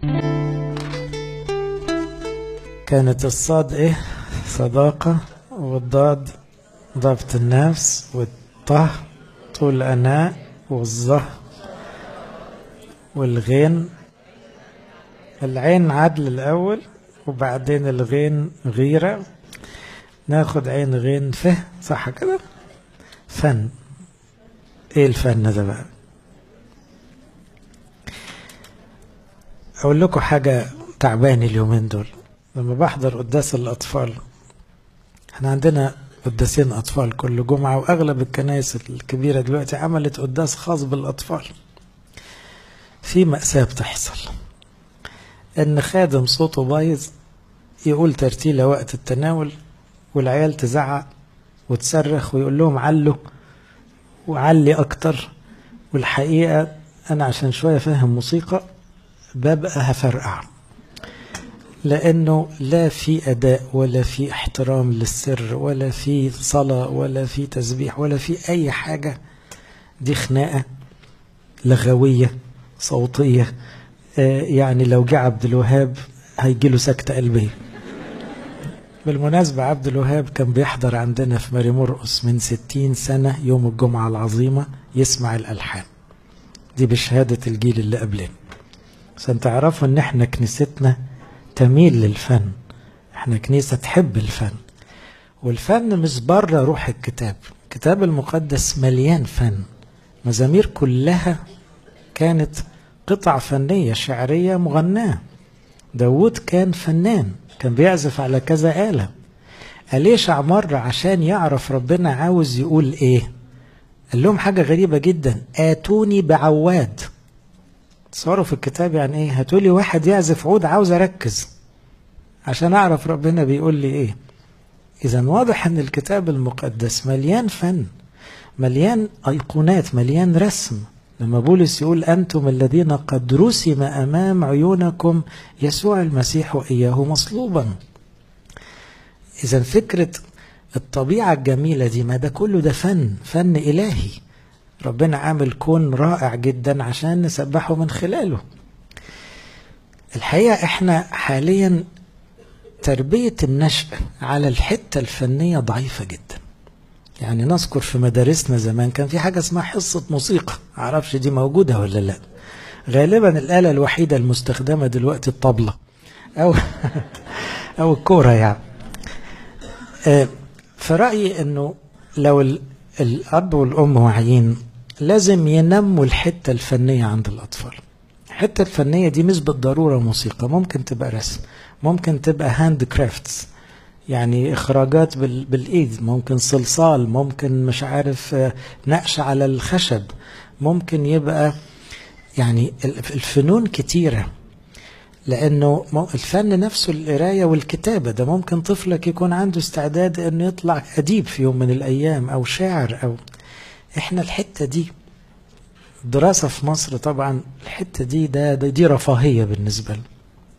كانت الصاد ايه صداقة والضاد ضبط النفس والطه طول أناء والظه والغين العين عدل الأول وبعدين الغين غيرة ناخد عين غين فه صح كده فن ايه الفن ده بقى اقول لكم حاجة تعباني اليومين دول لما بحضر قداس الأطفال احنا عندنا قداسين أطفال كل جمعة وأغلب الكنائس الكبيرة دلوقتي عملت قداس خاص بالأطفال في مأساة بتحصل إن خادم صوته بايظ يقول ترتيلة وقت التناول والعيال تزعق وتصرخ ويقول لهم علوا وعلي أكتر والحقيقة أنا عشان شوية فاهم موسيقى ببقى هفرقع لأنه لا في أداء ولا في احترام للسر ولا في صلاة ولا في تسبيح ولا في أي حاجة دي خناقة لغوية صوتية يعني لو جه عبد الوهاب هيجيله سكتة قلبية بالمناسبة عبد الوهاب كان بيحضر عندنا في ماري مرقس من ستين سنة يوم الجمعة العظيمة يسمع الألحان دي بشهادة الجيل اللي قبلنا عشان تعرفوا ان احنا كنيستنا تميل للفن احنا كنيسة تحب الفن والفن مش بره روح الكتاب الكتاب المقدس مليان فن مزامير كلها كانت قطع فنية شعرية مغناة داود كان فنان كان بيعزف على كذا آلة أليشع مرة عشان يعرف ربنا عاوز يقول ايه قال لهم حاجة غريبة جدا آتوني بعواد تصوروا في الكتاب يعني ايه هتقولي واحد يعزف عود عاوز اركز عشان اعرف ربنا بيقول لي ايه اذا واضح ان الكتاب المقدس مليان فن مليان ايقونات مليان رسم لما بولس يقول انتم الذين قد رسم امام عيونكم يسوع المسيح واياه مصلوبا اذا فكره الطبيعه الجميله دي ما ده كله ده فن فن الهي ربنا عامل كون رائع جدا عشان نسبحه من خلاله الحقيقة احنا حاليا تربية النشء على الحتة الفنية ضعيفة جدا يعني نذكر في مدارسنا زمان كان في حاجة اسمها حصة موسيقى معرفش دي موجودة ولا لا غالبا الآلة الوحيدة المستخدمة دلوقتي الطبلة أو أو الكورة يعني في رأيي أنه لو الأب والأم واعيين لازم ينموا الحتة الفنية عند الأطفال الحتة الفنية دي مش بالضرورة موسيقى ممكن تبقى رسم ممكن تبقى هاند كرافتس يعني إخراجات بالإيد ممكن صلصال ممكن مش عارف نقش على الخشب ممكن يبقى يعني الفنون كتيرة لأنه الفن نفسه القراية والكتابة ده ممكن طفلك يكون عنده استعداد أنه يطلع أديب في يوم من الأيام أو شاعر أو إحنا الحتة دي الدراسة في مصر طبعا الحتة دي ده, ده دي رفاهية بالنسبة لنا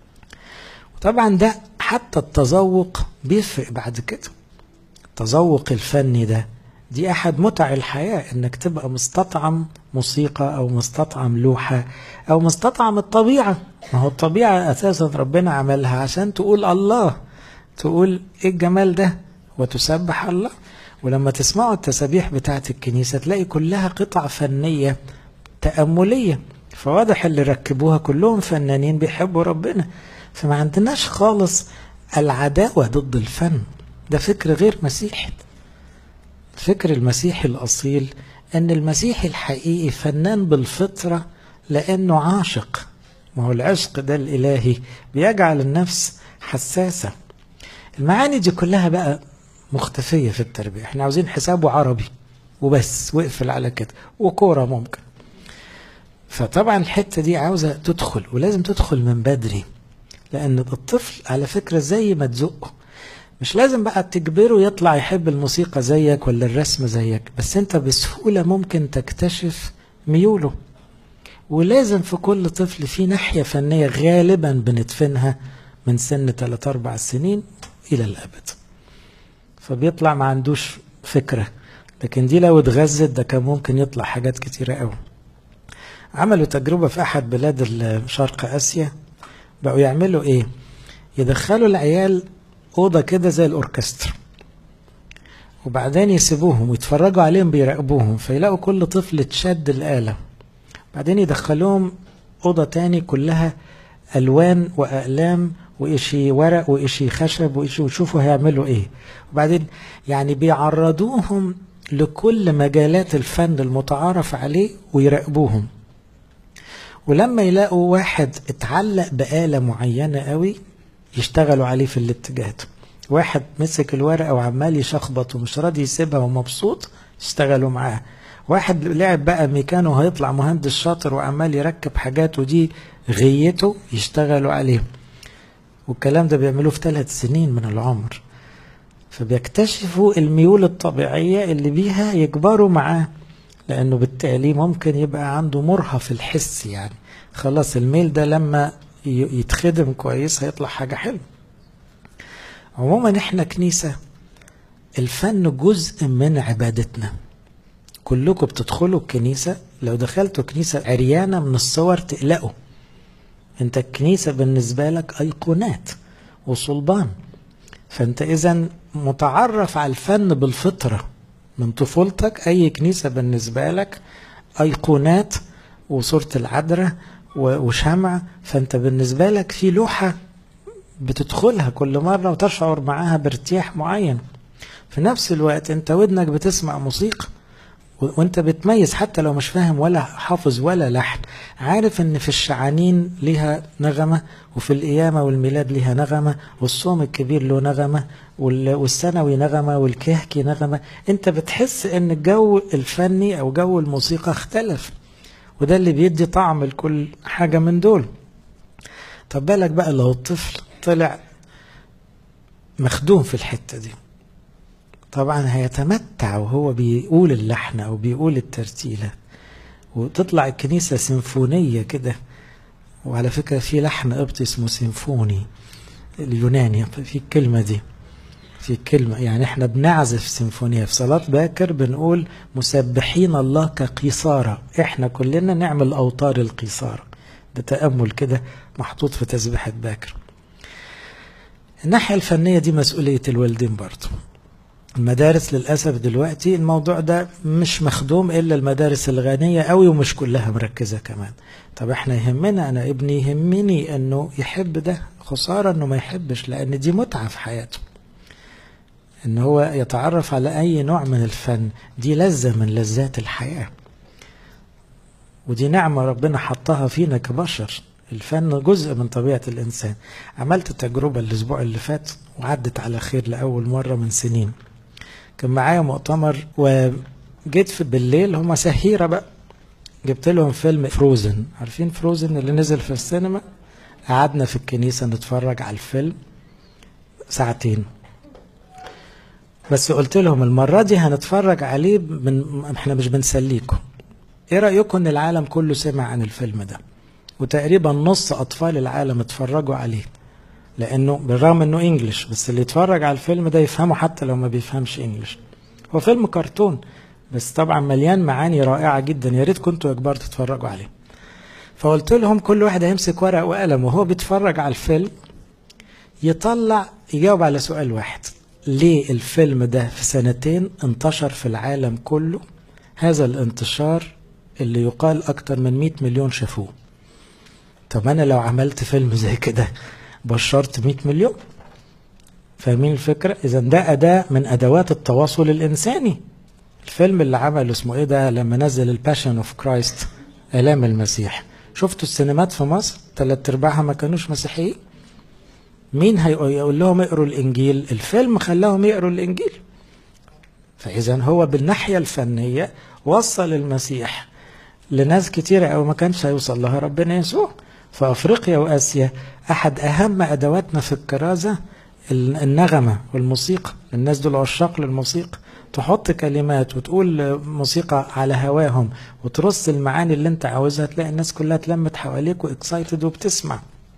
وطبعا ده حتى التذوق بيفرق بعد كده التذوق الفني ده دي أحد متع الحياة إنك تبقى مستطعم موسيقى أو مستطعم لوحة أو مستطعم الطبيعة ما هو الطبيعة أساسا ربنا عملها عشان تقول الله تقول إيه الجمال ده وتسبح الله ولما تسمعوا التسابيح بتاعت الكنيسة تلاقي كلها قطع فنية تأملية فواضح اللي ركبوها كلهم فنانين بيحبوا ربنا فما عندناش خالص العداوة ضد الفن ده فكر غير مسيحي الفكر المسيحي الأصيل أن المسيحي الحقيقي فنان بالفطرة لأنه عاشق ما هو العشق ده الإلهي بيجعل النفس حساسة المعاني دي كلها بقى مختفية في التربية احنا عاوزين حسابه عربي وبس واقفل على كده وكورة ممكن فطبعا الحتة دي عاوزة تدخل ولازم تدخل من بدري لأن الطفل على فكرة زي ما تزقه مش لازم بقى تجبره يطلع يحب الموسيقى زيك ولا الرسم زيك بس انت بسهولة ممكن تكتشف ميوله ولازم في كل طفل في ناحية فنية غالبا بندفنها من سن 3 4 سنين إلى الأبد فبيطلع ما عندوش فكرة لكن دي لو اتغذت ده كان ممكن يطلع حاجات كتيرة قوي عملوا تجربة في أحد بلاد شرق آسيا بقوا يعملوا ايه يدخلوا العيال اوضه كده زي الاوركسترا وبعدين يسيبوهم ويتفرجوا عليهم بيراقبوهم فيلاقوا كل طفل تشد الآلة بعدين يدخلوهم أوضة تاني كلها ألوان وأقلام وإشي ورق وإشي خشب وإشي ويشوفوا هيعملوا إيه وبعدين يعني بيعرضوهم لكل مجالات الفن المتعارف عليه ويراقبوهم ولما يلاقوا واحد اتعلق بآلة معينة قوي يشتغلوا عليه في الاتجاه ده واحد مسك الورقة وعمال يشخبط ومش راضي يسيبها ومبسوط يشتغلوا معاه واحد لعب بقى ميكانو هيطلع مهندس شاطر وعمال يركب حاجات ودي غيته يشتغلوا عليه والكلام ده بيعملوه في ثلاث سنين من العمر فبيكتشفوا الميول الطبيعية اللي بيها يكبروا معاه لأنه بالتالي ممكن يبقى عنده مرهف الحس يعني خلاص الميل ده لما يتخدم كويس هيطلع حاجة حلوة عموما احنا كنيسة الفن جزء من عبادتنا كلكم بتدخلوا الكنيسة لو دخلتوا كنيسة عريانة من الصور تقلقوا انت الكنيسة بالنسبة لك أيقونات وصلبان فانت اذا متعرف على الفن بالفطرة من طفولتك اي كنيسة بالنسبة لك أيقونات وصورة العذراء وشمع فانت بالنسبة لك في لوحة بتدخلها كل مرة وتشعر معاها بارتياح معين في نفس الوقت انت ودنك بتسمع موسيقى وانت بتميز حتى لو مش فاهم ولا حافظ ولا لحن عارف ان في الشعانين ليها نغمة وفي القيامة والميلاد ليها نغمة والصوم الكبير له نغمة والسنوي نغمة والكهكي نغمة انت بتحس ان الجو الفني او جو الموسيقى اختلف وده اللي بيدي طعم لكل حاجة من دول طب بالك بقى لو الطفل طلع مخدوم في الحتة دي طبعا هيتمتع وهو بيقول اللحن او بيقول الترتيلة وتطلع الكنيسة سيمفونية كده وعلى فكرة في لحن قبطي اسمه سيمفوني اليوناني في الكلمة دي في كلمة يعني احنا بنعزف سيمفونية في صلاة باكر بنقول مسبحين الله كقيصارة احنا كلنا نعمل أوتار القيصارة ده تأمل كده محطوط في تسبيحة باكر الناحية الفنية دي مسؤولية الوالدين برضه المدارس للأسف دلوقتي الموضوع ده مش مخدوم إلا المدارس الغنية قوي ومش كلها مركزة كمان طب احنا يهمنا أنا ابني يهمني أنه يحب ده خسارة أنه ما يحبش لأن دي متعة في حياته أن هو يتعرف على أي نوع من الفن دي لذة من لذات الحياة ودي نعمة ربنا حطها فينا كبشر الفن جزء من طبيعة الإنسان عملت تجربة الأسبوع اللي فات وعدت على خير لأول مرة من سنين كان معايا مؤتمر وجيت في بالليل هما سهيرة بقى جبت لهم فيلم فروزن عارفين فروزن اللي نزل في السينما قعدنا في الكنيسة نتفرج على الفيلم ساعتين بس قلت لهم المرة دي هنتفرج عليه من احنا مش بنسليكم ايه رأيكم ان العالم كله سمع عن الفيلم ده وتقريبا نص اطفال العالم اتفرجوا عليه لانه بالرغم انه انجلش بس اللي يتفرج على الفيلم ده يفهمه حتى لو ما بيفهمش انجلش هو فيلم كرتون بس طبعا مليان معاني رائعه جدا يا ريت كنتوا يا كبار تتفرجوا عليه فقلت لهم كل واحد هيمسك ورق وقلم وهو بيتفرج على الفيلم يطلع يجاوب على سؤال واحد ليه الفيلم ده في سنتين انتشر في العالم كله هذا الانتشار اللي يقال اكتر من 100 مليون شافوه طب انا لو عملت فيلم زي كده بشرت 100 مليون فاهمين الفكرة إذا ده أداة من أدوات التواصل الإنساني الفيلم اللي عمله اسمه إيه ده لما نزل الباشن اوف كرايست آلام المسيح شفتوا السينمات في مصر ثلاث أرباعها ما كانوش مسيحيين مين هيقول لهم اقروا الإنجيل الفيلم خلاهم يقروا الإنجيل فإذا هو بالناحية الفنية وصل المسيح لناس كتيرة أو ما كانش هيوصل لها ربنا يسوع في أفريقيا وآسيا أحد أهم أدواتنا في الكرازة النغمة والموسيقى الناس دول عشاق للموسيقى تحط كلمات وتقول موسيقى على هواهم وترص المعاني اللي انت عاوزها تلاقي الناس كلها اتلمت حواليك واكسايتد وبتسمع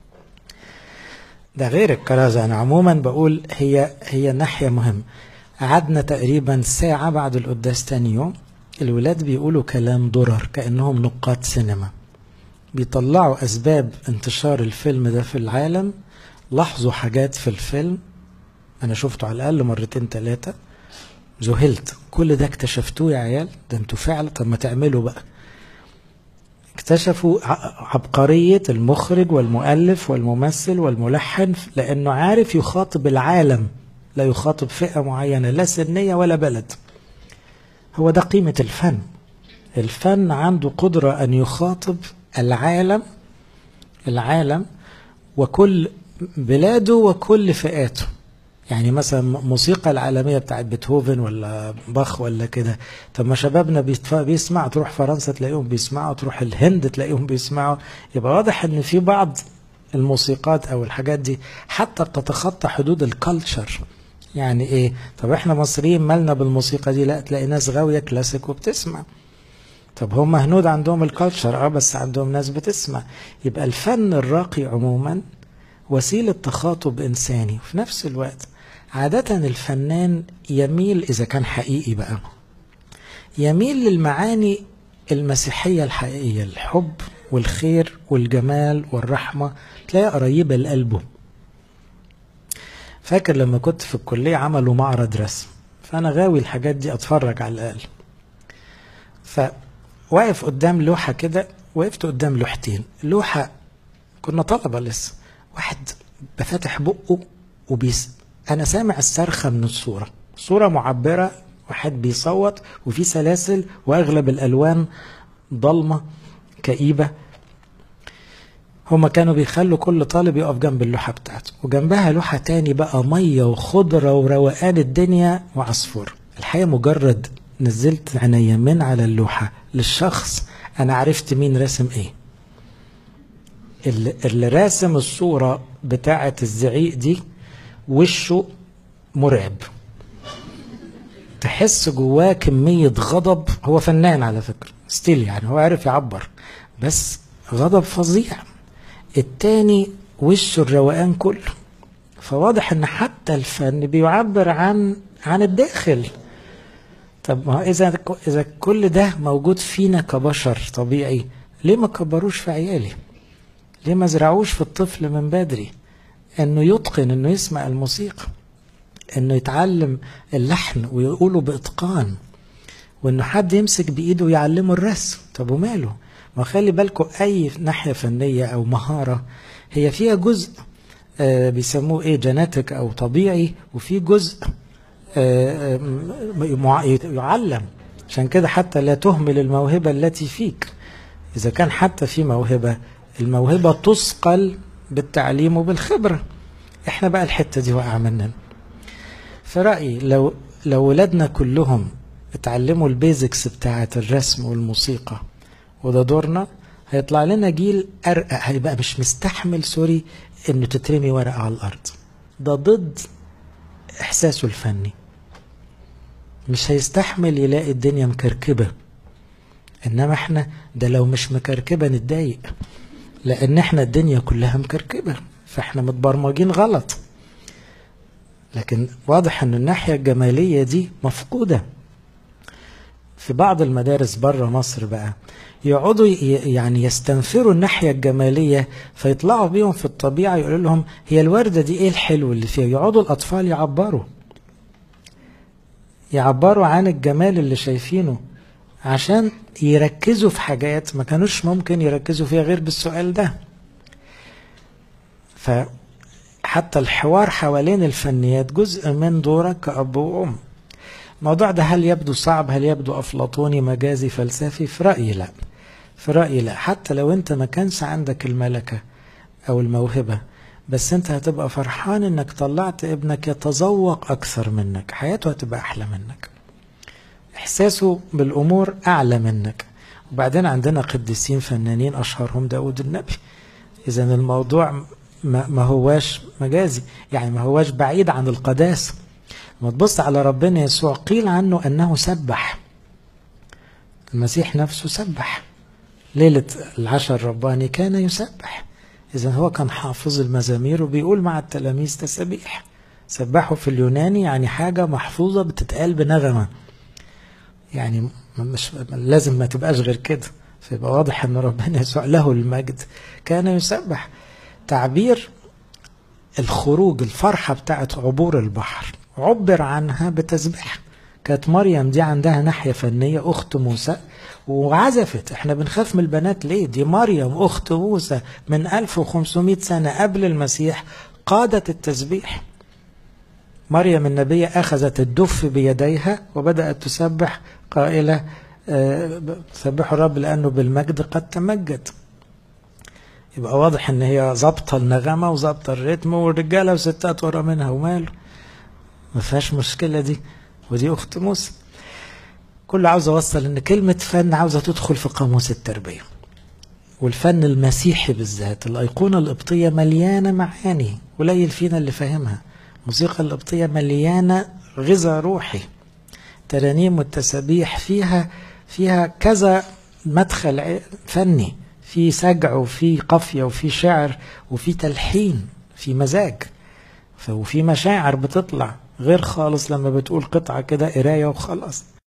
ده غير الكرازة أنا عموما بقول هي هي ناحية مهمة قعدنا تقريبا ساعة بعد القداس تاني يوم الولاد بيقولوا كلام درر كأنهم نقاد سينما بيطلعوا أسباب انتشار الفيلم ده في العالم لاحظوا حاجات في الفيلم أنا شفته على الأقل مرتين ثلاثة ذهلت كل ده اكتشفتوه يا عيال ده انتوا فعلا طب ما تعملوا بقى اكتشفوا عبقرية المخرج والمؤلف والممثل والملحن لأنه عارف يخاطب العالم لا يخاطب فئة معينة لا سنية ولا بلد هو ده قيمة الفن الفن عنده قدرة أن يخاطب العالم العالم وكل بلاده وكل فئاته يعني مثلا موسيقى العالمية بتاعت بيتهوفن ولا باخ ولا كده طب ما شبابنا بيسمع تروح فرنسا تلاقيهم بيسمعوا تروح الهند تلاقيهم بيسمعوا يبقى واضح ان في بعض الموسيقات او الحاجات دي حتى بتتخطى حدود الكالتشر يعني ايه طب احنا مصريين مالنا بالموسيقى دي لا تلاقي ناس غاوية كلاسيك وبتسمع طب هم هنود عندهم الكالتشر اه بس عندهم ناس بتسمع يبقى الفن الراقي عموما وسيلة تخاطب إنساني وفي نفس الوقت عادة الفنان يميل إذا كان حقيقي بقى يميل للمعاني المسيحية الحقيقية الحب والخير والجمال والرحمة تلاقيها قريبة لقلبه فاكر لما كنت في الكلية عملوا معرض رسم فأنا غاوي الحاجات دي أتفرج على الأقل فواقف قدام لوحة كده وقفت قدام لوحتين لوحة كنا طلبة لسه واحد بفاتح بقه وبيس انا سامع الصرخه من الصوره صوره معبره واحد بيصوت وفي سلاسل واغلب الالوان ضلمه كئيبه هما كانوا بيخلوا كل طالب يقف جنب اللوحه بتاعته وجنبها لوحه تاني بقى ميه وخضره وروقان الدنيا وعصفور الحقيقه مجرد نزلت عينيا من على اللوحه للشخص انا عرفت مين رسم ايه اللي, اللي راسم الصورة بتاعة الزعيق دي وشه مرعب تحس جواه كمية غضب هو فنان على فكرة ستيل يعني هو عارف يعبر بس غضب فظيع التاني وشه الروقان كله فواضح ان حتى الفن بيعبر عن عن الداخل طب ما اذا اذا كل ده موجود فينا كبشر طبيعي ليه ما كبروش في عيالي ليه ما زرعوش في الطفل من بدري انه يتقن انه يسمع الموسيقى انه يتعلم اللحن ويقوله باتقان وانه حد يمسك بايده ويعلمه الرسم طب وماله ما خلي بالكم اي ناحيه فنيه او مهاره هي فيها جزء آه بيسموه ايه جيناتيك او طبيعي وفي جزء آه يعلم عشان كده حتى لا تهمل الموهبه التي فيك اذا كان حتى في موهبه الموهبة تثقل بالتعليم وبالخبرة احنا بقى الحتة دي واقعة مننا في رأيي لو لو ولادنا كلهم اتعلموا البيزكس بتاعة الرسم والموسيقى وده دورنا هيطلع لنا جيل أرقى هيبقى مش مستحمل سوري انه تترمي ورقة على الأرض ده ضد إحساسه الفني مش هيستحمل يلاقي الدنيا مكركبة إنما احنا ده لو مش مكركبة نتضايق لان احنا الدنيا كلها مكركبه فاحنا متبرمجين غلط لكن واضح ان الناحيه الجماليه دي مفقوده في بعض المدارس بره مصر بقى يقعدوا يعني يستنفروا الناحيه الجماليه فيطلعوا بيهم في الطبيعه يقولوا لهم هي الورده دي ايه الحلو اللي فيها يقعدوا الاطفال يعبروا يعبروا عن الجمال اللي شايفينه عشان يركزوا في حاجات ما كانوش ممكن يركزوا فيها غير بالسؤال ده فحتى الحوار حوالين الفنيات جزء من دورك كأب وأم الموضوع ده هل يبدو صعب هل يبدو أفلاطوني مجازي فلسفي في رأيي لا في رأيي لا حتى لو انت ما كانش عندك الملكة أو الموهبة بس انت هتبقى فرحان انك طلعت ابنك يتذوق أكثر منك حياته هتبقى أحلى منك إحساسه بالأمور أعلى منك وبعدين عندنا قديسين فنانين أشهرهم داود النبي إذا الموضوع ما, ما هواش مجازي يعني ما هواش بعيد عن القداسة لما تبص على ربنا يسوع قيل عنه أنه سبح المسيح نفسه سبح ليلة العشاء الرباني كان يسبح إذا هو كان حافظ المزامير وبيقول مع التلاميذ تسبيح سبحوا في اليوناني يعني حاجة محفوظة بتتقال بنغمة يعني مش لازم ما تبقاش غير كده فيبقى واضح ان ربنا يسوع له المجد كان يسبح تعبير الخروج الفرحة بتاعت عبور البحر عبر عنها بتسبيح كانت مريم دي عندها ناحية فنية أخت موسى وعزفت احنا بنخاف من البنات ليه دي مريم أخت موسى من 1500 سنة قبل المسيح قادت التسبيح مريم النبية أخذت الدف بيديها وبدأت تسبح قائلة أه سبحوا الرب لأنه بالمجد قد تمجد يبقى واضح ان هي ظابطه النغمه وظابطه الريتم والرجاله وستات ورا منها وماله ما فيهاش مشكله دي ودي اخت موسى كل عاوز اوصل ان كلمه فن عاوزه تدخل في قاموس التربيه والفن المسيحي بالذات الايقونه القبطيه مليانه معاني قليل فينا اللي فاهمها الموسيقى القبطيه مليانه غذاء روحي ترانيم والتسابيح فيها فيها كذا مدخل فني في سجع وفي قافية وفي شعر وفي تلحين في مزاج وفي مشاعر بتطلع غير خالص لما بتقول قطعة كده قراية وخلاص